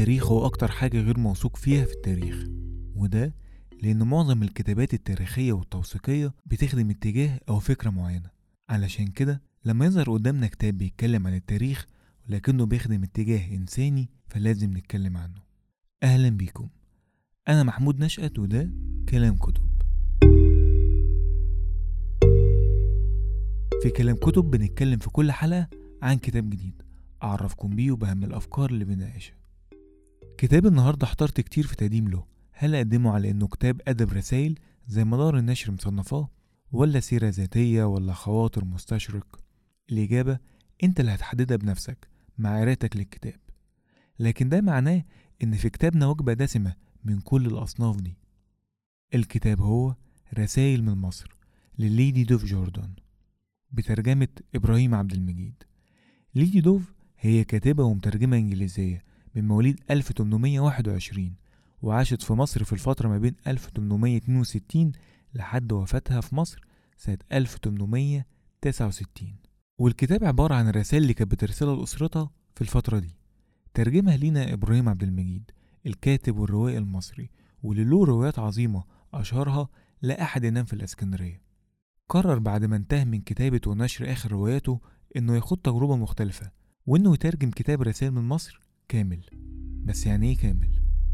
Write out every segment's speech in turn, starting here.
التاريخ هو أكتر حاجة غير موثوق فيها في التاريخ وده لأن معظم الكتابات التاريخية والتوثيقية بتخدم اتجاه أو فكرة معينة علشان كده لما يظهر قدامنا كتاب بيتكلم عن التاريخ ولكنه بيخدم اتجاه إنساني فلازم نتكلم عنه أهلا بيكم أنا محمود نشأت وده كلام كتب في كلام كتب بنتكلم في كل حلقة عن كتاب جديد أعرفكم بيه وبأهم الأفكار اللي بنناقشها كتاب النهاردة احترت كتير في تقديم له هل أقدمه على إنه كتاب أدب رسايل زي مدار النشر مصنفاه ولا سيرة ذاتية ولا خواطر مستشرق الإجابة أنت اللي هتحددها بنفسك مع قراءتك للكتاب لكن ده معناه إن في كتابنا وجبة دسمة من كل الأصناف دي الكتاب هو رسائل من مصر لليدي دوف جوردان بترجمة إبراهيم عبد المجيد ليدي دوف هي كاتبة ومترجمة إنجليزية من مواليد 1821 وعاشت في مصر في الفترة ما بين 1862 لحد وفاتها في مصر سنة 1869 والكتاب عبارة عن الرسائل اللي كانت بترسلها لأسرتها في الفترة دي ترجمها لينا إبراهيم عبد المجيد الكاتب والروائي المصري واللي له روايات عظيمة أشهرها لا أحد ينام في الإسكندرية قرر بعد ما انتهى من كتابة ونشر آخر رواياته إنه يخوض تجربة مختلفة وإنه يترجم كتاب رسائل من مصر كامل بس يعني إيه كامل؟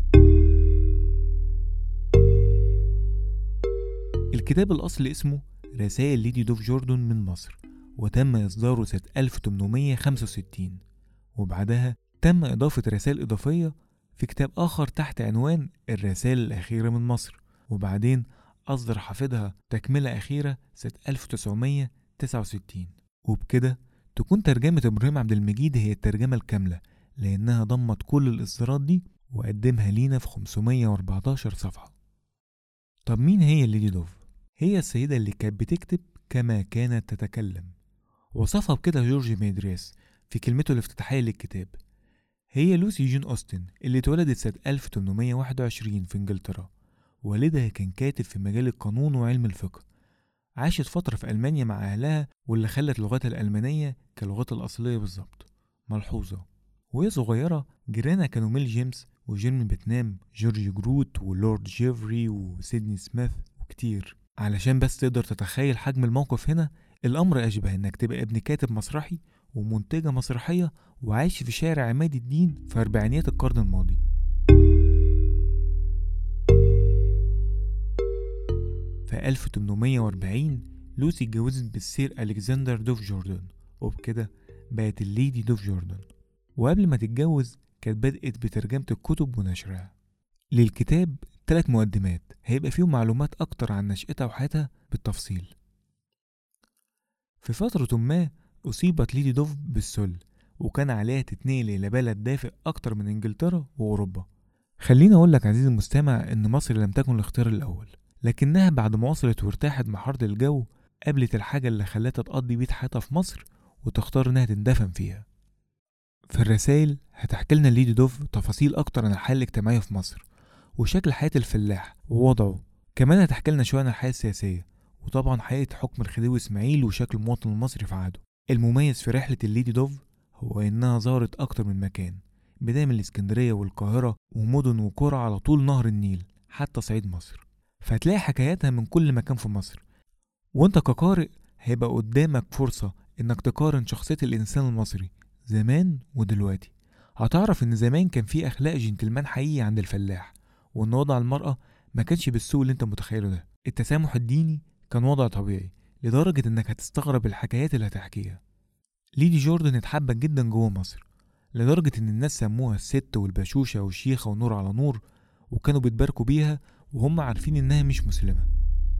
الكتاب الأصلي اسمه رسائل ليدي دوف جوردن من مصر وتم إصداره سنة 1865 وبعدها تم إضافة رسائل إضافية في كتاب آخر تحت عنوان الرسائل الأخيرة من مصر وبعدين أصدر حافظها تكملة أخيرة سنة 1969 وبكده تكون ترجمة إبراهيم عبد المجيد هي الترجمة الكاملة لأنها ضمت كل الإصدارات دي وقدمها لينا في 514 صفحة طب مين هي ليدي دوف؟ هي السيدة اللي كانت بتكتب كما كانت تتكلم وصفها بكده جورج ميدريس في كلمته الافتتاحية للكتاب هي لوسي جون أوستن اللي اتولدت سنة 1821 في إنجلترا والدها كان كاتب في مجال القانون وعلم الفقه عاشت فترة في ألمانيا مع أهلها واللي خلت لغتها الألمانية كلغتها الأصلية بالظبط ملحوظة وهي صغيرة جيرانها كانوا ميل جيمس وجيرمي بتنام جورج جروت ولورد جيفري وسيدني سميث وكتير علشان بس تقدر تتخيل حجم الموقف هنا الأمر أشبه إنك تبقى ابن كاتب مسرحي ومنتجة مسرحية وعايش في شارع عماد الدين في أربعينيات القرن الماضي في 1840 لوسي اتجوزت بالسير ألكسندر دوف جوردن وبكده بقت الليدي دوف جوردن وقبل ما تتجوز كانت بدأت بترجمة الكتب ونشرها للكتاب تلات مقدمات هيبقى فيهم معلومات أكتر عن نشأتها وحياتها بالتفصيل في فترة ما أصيبت ليدي دوف بالسل وكان عليها تتنقل إلى بلد دافئ أكتر من إنجلترا وأوروبا خليني أقول لك عزيزي المستمع إن مصر لم تكن الاختيار الأول لكنها بعد ما وصلت وارتاحت مع حر الجو قابلت الحاجة اللي خلتها تقضي بيت حياتها في مصر وتختار إنها تندفن فيها في الرسائل هتحكي لنا ليدي دوف تفاصيل أكتر عن الحياة الاجتماعية في مصر وشكل حياة الفلاح ووضعه كمان هتحكي لنا شوية عن الحياة السياسية وطبعا حقيقة حكم الخديوي إسماعيل وشكل المواطن المصري في عهده المميز في رحلة الليدي دوف هو إنها زارت أكتر من مكان بداية من الإسكندرية والقاهرة ومدن وقرى على طول نهر النيل حتى صعيد مصر فهتلاقي حكاياتها من كل مكان في مصر وانت كقارئ هيبقى قدامك فرصة انك تقارن شخصية الانسان المصري زمان ودلوقتي هتعرف ان زمان كان في اخلاق جنتلمان حقيقي عند الفلاح وان وضع المرأة ما كانش بالسوء اللي انت متخيله ده التسامح الديني كان وضع طبيعي لدرجة انك هتستغرب الحكايات اللي هتحكيها ليدي جوردن اتحبت جدا جوه مصر لدرجة ان الناس سموها الست والبشوشة والشيخة ونور على نور وكانوا بيتباركوا بيها وهم عارفين إنها مش مسلمة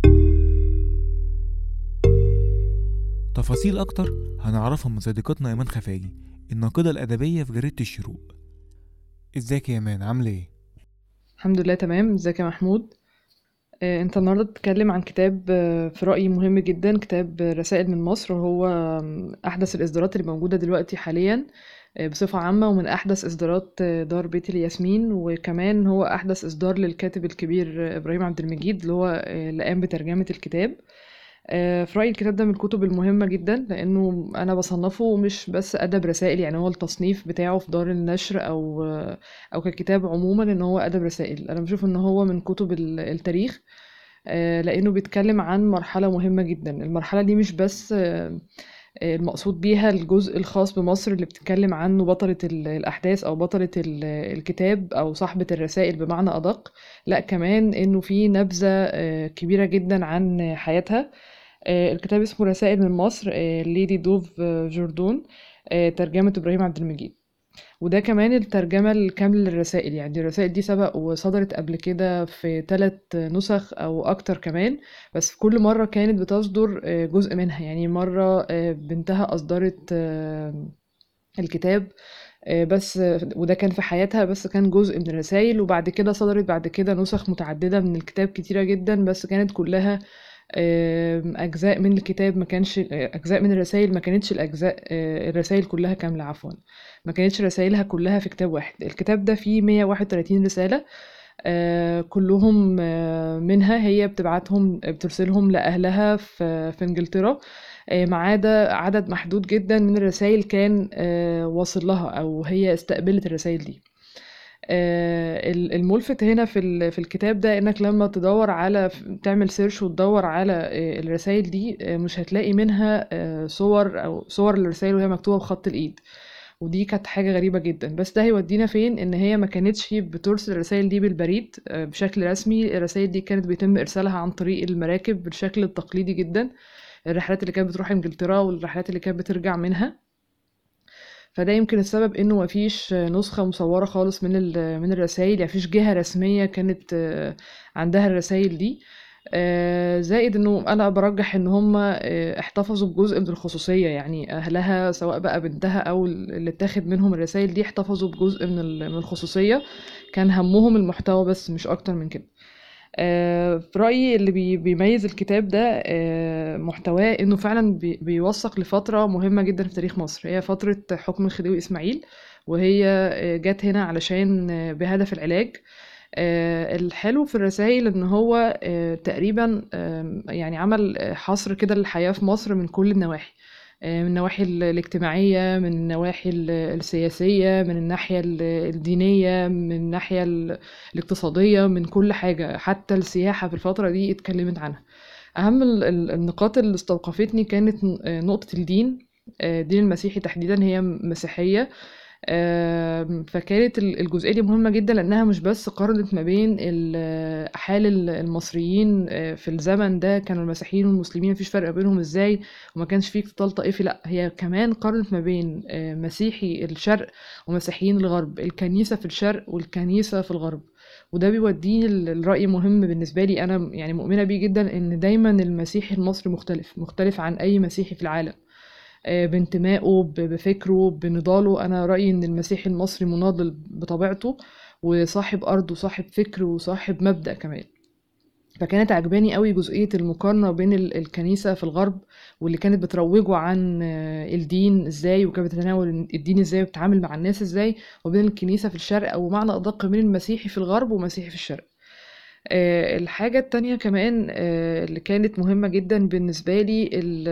تفاصيل أكتر هنعرفها من صديقتنا إيمان خفاجي الناقدة الأدبية في جريدة الشروق ازيك يا إيمان عاملة إيه؟ الحمد لله تمام ازيك يا محمود آه، انت النهارده بتتكلم عن كتاب آه، في رأيي مهم جدا كتاب رسائل من مصر وهو آم، احدث الاصدارات اللي موجوده دلوقتي حاليا آه، بصفه عامه ومن احدث اصدارات آه، دار بيت الياسمين وكمان هو احدث اصدار للكاتب الكبير آه، ابراهيم عبد المجيد اللي هو آه، اللي قام بترجمه الكتاب آه، في رأيي الكتاب ده من الكتب المهمة جدا لأنه أنا بصنفه مش بس أدب رسائل يعني هو التصنيف بتاعه في دار النشر أو أو ككتاب عموما إن هو أدب رسائل أنا بشوف إن هو من كتب التاريخ آه، لأنه بيتكلم عن مرحلة مهمة جدا المرحلة دي مش بس آه، المقصود بيها الجزء الخاص بمصر اللي بتتكلم عنه بطلة الأحداث أو بطلة الكتاب أو صاحبة الرسائل بمعنى أدق لأ كمان إنه في نبذة كبيرة جدا عن حياتها آه، الكتاب اسمه رسائل من مصر آه، ليدي دوف آه، جوردون ترجمة إبراهيم عبد المجيد وده كمان الترجمة الكاملة للرسائل يعني الرسائل دي سبق وصدرت قبل كده في ثلاث نسخ أو أكتر كمان بس في كل مرة كانت بتصدر جزء منها يعني مرة بنتها أصدرت الكتاب بس وده كان في حياتها بس كان جزء من الرسائل وبعد كده صدرت بعد كده نسخ متعددة من الكتاب كتيرة جدا بس كانت كلها أجزاء من الكتاب ما كانش أجزاء من الرسائل ما كانتش الأجزاء آه، الرسائل كلها كاملة عفوا ما كانتش رسائلها كلها في كتاب واحد الكتاب ده فيه 131 رسالة آه، كلهم آه، منها هي بتبعتهم بترسلهم لأهلها في, في إنجلترا ما عدا عدد محدود جدا من الرسائل كان واصل لها أو هي استقبلت الرسائل دي آه، الملفت هنا في في الكتاب ده انك لما تدور على تعمل سيرش وتدور على آه، الرسائل دي آه، مش هتلاقي منها صور او صور الرسائل وهي مكتوبه بخط الايد ودي كانت حاجه غريبه جدا بس ده هيودينا فين ان هي ما كانتش بترسل الرسائل دي بالبريد بشكل رسمي الرسائل دي كانت بيتم ارسالها عن طريق المراكب بالشكل التقليدي جدا الرحلات اللي كانت بتروح انجلترا والرحلات اللي كانت بترجع منها فده يمكن السبب إنه ما فيش نسخة مصورة خالص من من الرسايل يعني فيش جهة رسمية كانت عندها الرسايل دي آه، زائد إنه أنا برجح إن هما آه، احتفظوا بجزء من الخصوصية يعني أهلها سواء بقى بنتها أو اللي اتاخد منهم الرسايل دي احتفظوا بجزء من الخصوصية كان همهم المحتوى بس مش أكتر من كده آه، في رأيي اللي بيميز الكتاب ده آه، محتواه إنه فعلا بيوثق لفترة مهمة جدا في تاريخ مصر هي فترة حكم الخديوي إسماعيل وهي آه، جت هنا علشان بهدف العلاج الحلو في الرسائل ان هو تقريبا يعني عمل حصر كده للحياة في مصر من كل النواحي آه، من النواحي الاجتماعية من النواحي السياسية من الناحية الدينية من الناحية الاقتصادية من كل حاجة حتى السياحة في الفترة دي اتكلمت عنها أهم النقاط اللي استوقفتني كانت نقطة الدين الدين آه، المسيحي تحديدا هي مسيحية فكانت الجزئية دي مهمة جدا لأنها مش بس قارنت ما بين حال المصريين آه، في الزمن ده كانوا المسيحيين والمسلمين مفيش فرق بينهم ازاي وما كانش فيه اقتتال طائفي لأ هي كمان قارنت ما بين آه، مسيحي الشرق ومسيحيين الغرب الكنيسة في الشرق والكنيسة في الغرب وده بيوديني لرأي مهم بالنسبة لي أنا يعني مؤمنة بيه جدا إن دايما المسيحي المصري مختلف مختلف عن أي مسيحي في العالم آه، بانتمائه بفكره بنضاله انا رايي ان المسيحي المصري مناضل بطبيعته وصاحب ارض وصاحب فكر وصاحب مبدا كمان فكانت عجباني قوي جزئيه المقارنه بين الكنيسه في الغرب واللي كانت بتروجه عن آه، الدين ازاي وكانت بتتناول الدين ازاي وبتتعامل مع الناس ازاي وبين الكنيسه في الشرق او معنى ادق بين المسيحي في الغرب ومسيحي في الشرق آه، الحاجة التانية كمان اللي كانت مهمة جدا بالنسبة لي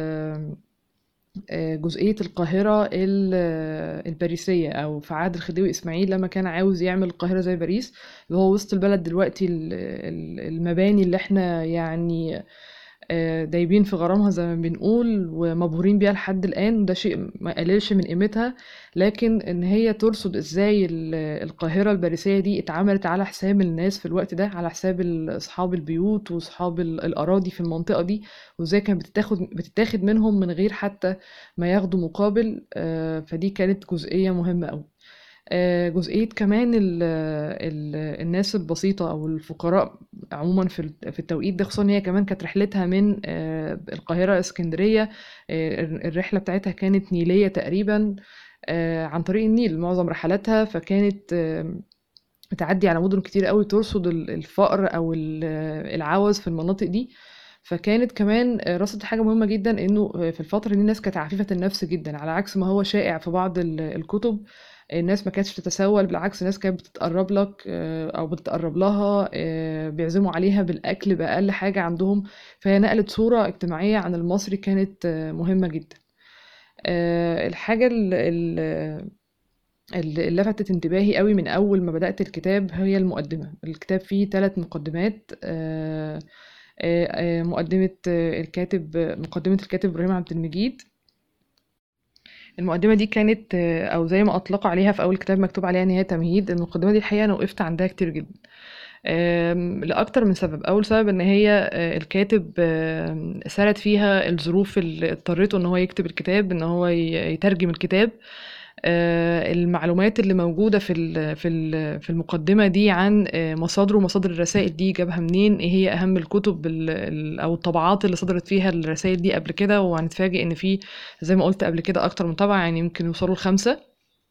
آه، جزئية القاهرة الباريسية أو في عهد الخديوي إسماعيل لما كان عاوز يعمل القاهرة زي باريس اللي هو وسط البلد دلوقتي المباني اللي احنا يعني آه، دايبين في غرامها زي ما بنقول ومبهورين بيها لحد الآن وده شيء ما قللش من قيمتها لكن إن هي ترصد إزاي القاهرة الباريسية دي اتعملت على حساب الناس في الوقت ده على حساب أصحاب البيوت وأصحاب الأراضي في المنطقة دي وإزاي كانت بتتاخد بتتاخد منهم من غير حتى ما ياخدوا مقابل آه، فدي كانت جزئية مهمة أوي آه، جزئية كمان ال ال الناس البسيطة أو الفقراء عموما في في التوقيت ده خصوصا هي كمان كانت رحلتها من آه، القاهرة اسكندرية آه، الرحلة بتاعتها كانت نيلية تقريبا عن طريق النيل معظم رحلاتها فكانت بتعدي على مدن كتير قوي ترصد الفقر أو العوز في المناطق دي فكانت كمان رصدت حاجة مهمة جدا إنه في الفترة دي الناس كانت عفيفة النفس جدا على عكس ما هو شائع في بعض الكتب الناس ما كانتش بتتسول بالعكس الناس كانت بتتقرب لك آه، او بتتقرب لها آه، بيعزموا عليها بالاكل باقل حاجه عندهم فهي نقلت صوره اجتماعيه عن المصري كانت آه، مهمه جدا آه، الحاجه اللي اللي لفتت انتباهي قوي من اول ما بدات الكتاب هي المقدمه الكتاب فيه ثلاث مقدمات آه، آه، آه، مقدمه آه، الكاتب مقدمه الكاتب ابراهيم عبد المجيد المقدمه دي كانت آه، او زي ما اطلقوا عليها في اول كتاب مكتوب عليها ان هي تمهيد المقدمه دي الحقيقه انا وقفت عندها كتير جدا آم، لأكتر من سبب أول سبب إن هي آه، الكاتب آم، سرد فيها الظروف اللي اضطرته إن هو يكتب الكتاب إن هو ي- يترجم الكتاب آه، المعلومات اللي موجودة في ال- في ال- في المقدمة دي عن آه، مصادره ومصادر الرسائل دي جابها منين ايه هي أهم الكتب ال- ال- أو الطبعات اللي صدرت فيها الرسائل دي قبل كده وهنتفاجئ إن في زي ما قلت قبل كده أكتر من طبعة يعني يمكن يوصلوا لخمسة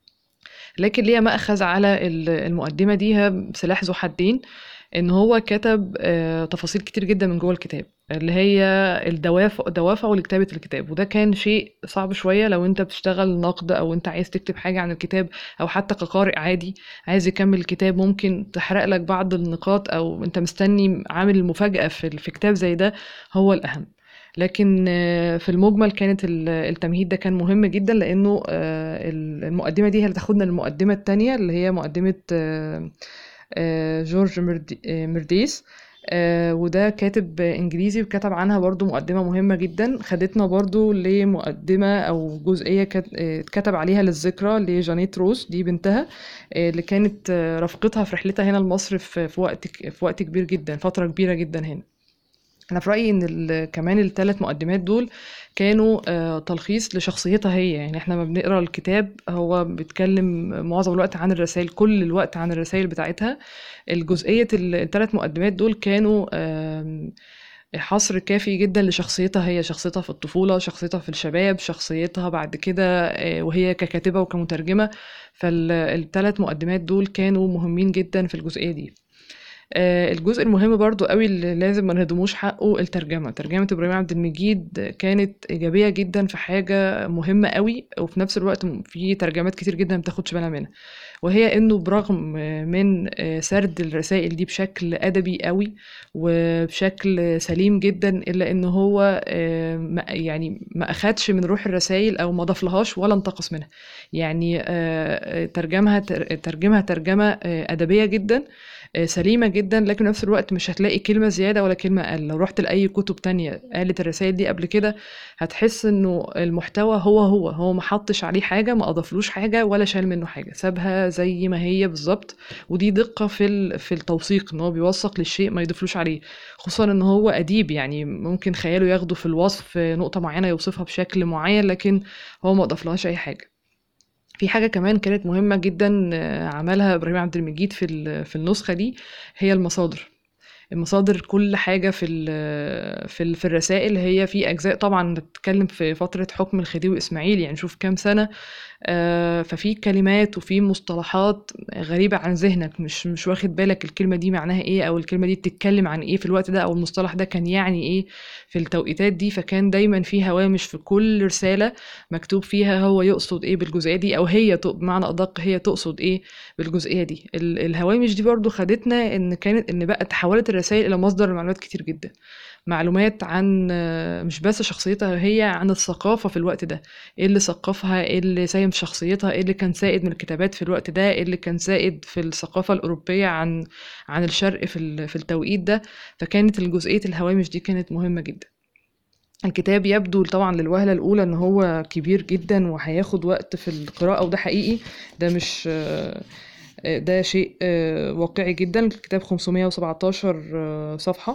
لكن ليها مأخذ على ال- المقدمة دي هي سلاح ذو حدين ان هو كتب آه، تفاصيل كتير جدا من جوه الكتاب اللي هي الدوافع دوافعه لكتابة الكتاب وده كان شيء صعب شوية لو انت بتشتغل نقد او انت عايز تكتب حاجة عن الكتاب او حتى كقارئ عادي عايز يكمل الكتاب ممكن تحرق لك بعض النقاط او انت مستني عامل المفاجأة في في كتاب زي ده هو الأهم لكن آه، في المجمل كانت ال- التمهيد ده كان مهم جدا لانه آه، المقدمه دي هي اللي تاخدنا للمقدمه التانية اللي هي مقدمه آه، آه، جورج مردي- آه، مرديس آه، وده كاتب انجليزي وكتب عنها برضو مقدمه مهمه جدا خدتنا برضو لمقدمه او جزئيه كت- آه، اتكتب عليها للذكرى لجانيت روز دي بنتها آه، اللي كانت آه، رفقتها في رحلتها هنا لمصر في في وقت في وقت كبير جدا فتره كبيره جدا هنا انا في رايي ان ال- كمان الثلاث مقدمات دول كانوا آه، تلخيص لشخصيتها هي يعني احنا ما بنقرا الكتاب هو بيتكلم معظم الوقت عن الرسائل كل الوقت عن الرسائل بتاعتها الجزئيه الثلاث مقدمات دول كانوا آم، حصر كافي جدا لشخصيتها هي شخصيتها في الطفولة شخصيتها في الشباب شخصيتها بعد كده آه، وهي ككاتبة وكمترجمة فالثلاث مقدمات دول كانوا مهمين جدا في الجزئية دي آه، الجزء المهم برضو قوي اللي لازم ما نهضموش حقه الترجمة ترجمة إبراهيم عبد المجيد كانت إيجابية جدا في حاجة مهمة قوي وفي نفس الوقت في ترجمات كتير جدا ما بتاخدش بالها منها وهي إنه برغم من آه، سرد الرسائل دي بشكل أدبي قوي وبشكل سليم جدا إلا إن هو آه، ما- يعني ما أخدش من روح الرسائل أو ما ضافلهاش ولا انتقص منها يعني آه، آه، ترجمها ترجمها ترجمة آه، أدبية جدا آه، سليمة جدا لكن في نفس الوقت مش هتلاقي كلمة زيادة ولا كلمة أقل لو رحت لأي كتب تانية قالت الرسائل دي قبل كده هتحس إنه المحتوى هو هو هو ما حطش عليه حاجة ما أضافلوش حاجة ولا شال منه حاجة سابها زي ما هي بالظبط ودي دقة في ال- في التوثيق إن هو بيوثق للشيء ما يضيفلوش عليه خصوصا إن هو أديب يعني ممكن خياله ياخده في الوصف نقطة معينة يوصفها بشكل معين لكن هو ما أضافلهاش أي حاجة في حاجة كمان كانت مهمة جدا آه، عملها إبراهيم عبد المجيد في ال- في النسخة دي هي المصادر المصادر كل حاجة في ال في ال في الرسائل هي في أجزاء طبعا بتتكلم في فترة حكم الخديوي إسماعيل يعني شوف كام سنة آه، ففي كلمات وفي مصطلحات غريبة عن ذهنك مش مش واخد بالك الكلمة دي معناها ايه او الكلمة دي بتتكلم عن ايه في الوقت ده او المصطلح ده كان يعني ايه في التوقيتات دي فكان دايما في هوامش في كل رسالة مكتوب فيها هو يقصد ايه بالجزئية دي او هي تق- بمعنى ادق هي تقصد ايه بالجزئية دي ال- الهوامش دي برضو خدتنا ان كانت ان بقى تحولت الرسائل الى مصدر لمعلومات كتير جدا معلومات عن آه، مش بس شخصيتها هي عن الثقافة في الوقت ده ايه اللي ثقفها ايه اللي ساهم في شخصيتها ايه اللي كان سائد من الكتابات في الوقت ده ايه اللي كان سائد في الثقافة الأوروبية عن عن الشرق في ال- في التوقيت ده فكانت الجزئية الهوامش دي كانت مهمة جدا الكتاب يبدو طبعا للوهلة الأولى إن هو كبير جدا وهياخد وقت في القراءة وده حقيقي ده مش آه، آه، ده شيء آه، واقعي جدا الكتاب 517 آه، صفحة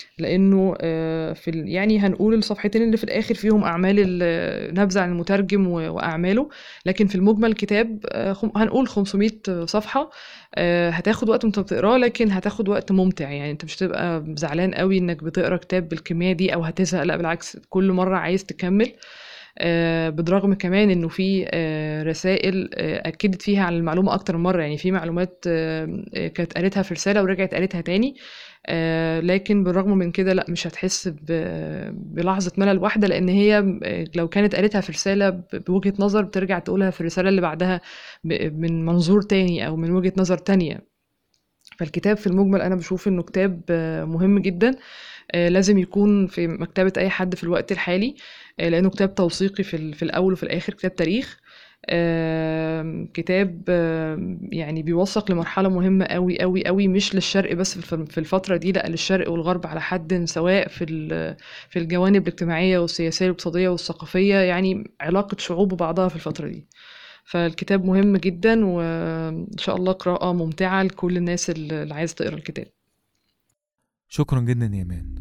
لأنه آه، في ال- يعني هنقول الصفحتين اللي في الآخر فيهم أعمال ال- نبذة عن المترجم و- وأعماله لكن في المجمل الكتاب آه، خم- هنقول 500 صفحة آه، هتاخد وقت وانت بتقراه لكن هتاخد وقت ممتع يعني انت مش هتبقى زعلان قوي انك بتقرا كتاب بالكمية دي او هتزهق لا بالعكس كل مرة عايز تكمل آه، بالرغم كمان انه في آه، رسائل آه، اكدت فيها على المعلومه اكتر من مره يعني في معلومات آه، آه، كانت قالتها في رساله ورجعت قالتها تاني آه، لكن بالرغم من كده لا مش هتحس ب- بلحظه ملل واحده لان هي آه، لو كانت قالتها في رساله ب- بوجهه نظر بترجع تقولها في الرساله اللي بعدها ب- من منظور تاني او من وجهه نظر تانية فالكتاب في المجمل انا بشوف انه كتاب آه، مهم جدا آه، لازم يكون في مكتبة أي حد في الوقت الحالي آه، لأنه كتاب توثيقي في, ال- في الأول وفي الآخر كتاب تاريخ آم، كتاب آم، يعني بيوثق لمرحلة مهمة قوي قوي قوي مش للشرق بس في في الفترة دي لا للشرق والغرب على حد سواء في ال- في الجوانب الاجتماعية والسياسية والاقتصادية والثقافية يعني علاقة شعوب ببعضها في الفترة دي فالكتاب مهم جدا وإن شاء الله قراءة ممتعة لكل الناس اللي عايزة تقرأ الكتاب شكرا جدا يا مان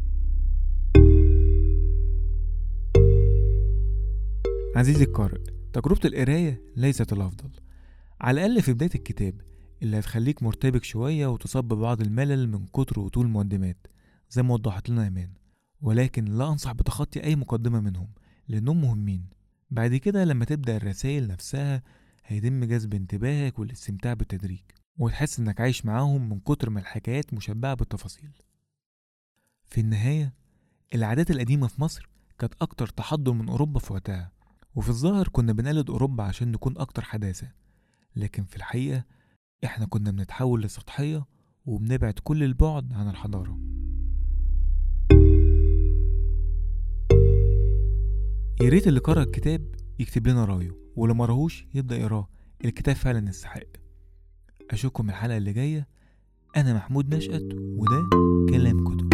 عزيزي القارئ تجربة القراية ليست الأفضل على الأقل في بداية الكتاب اللي هتخليك مرتبك شوية وتصاب ببعض الملل من كتر وطول المقدمات زي ما وضحت لنا إيمان ولكن لا أنصح بتخطي أي مقدمة منهم لأنهم مهمين بعد كده لما تبدأ الرسائل نفسها هيتم جذب انتباهك والاستمتاع بالتدريج وتحس إنك عايش معاهم من كتر ما الحكايات مشبعة بالتفاصيل في النهاية العادات القديمة في مصر كانت أكتر تحضر من أوروبا في وقتها وفي الظاهر كنا بنقلد أوروبا عشان نكون أكتر حداثة لكن في الحقيقة إحنا كنا بنتحول لسطحية وبنبعد كل البعد عن الحضارة يا ريت اللي قرأ الكتاب يكتب لنا رأيه واللي مراهوش يبدأ يقراه الكتاب فعلا يستحق أشوفكم الحلقة اللي جاية أنا محمود نشأت وده كلام كتب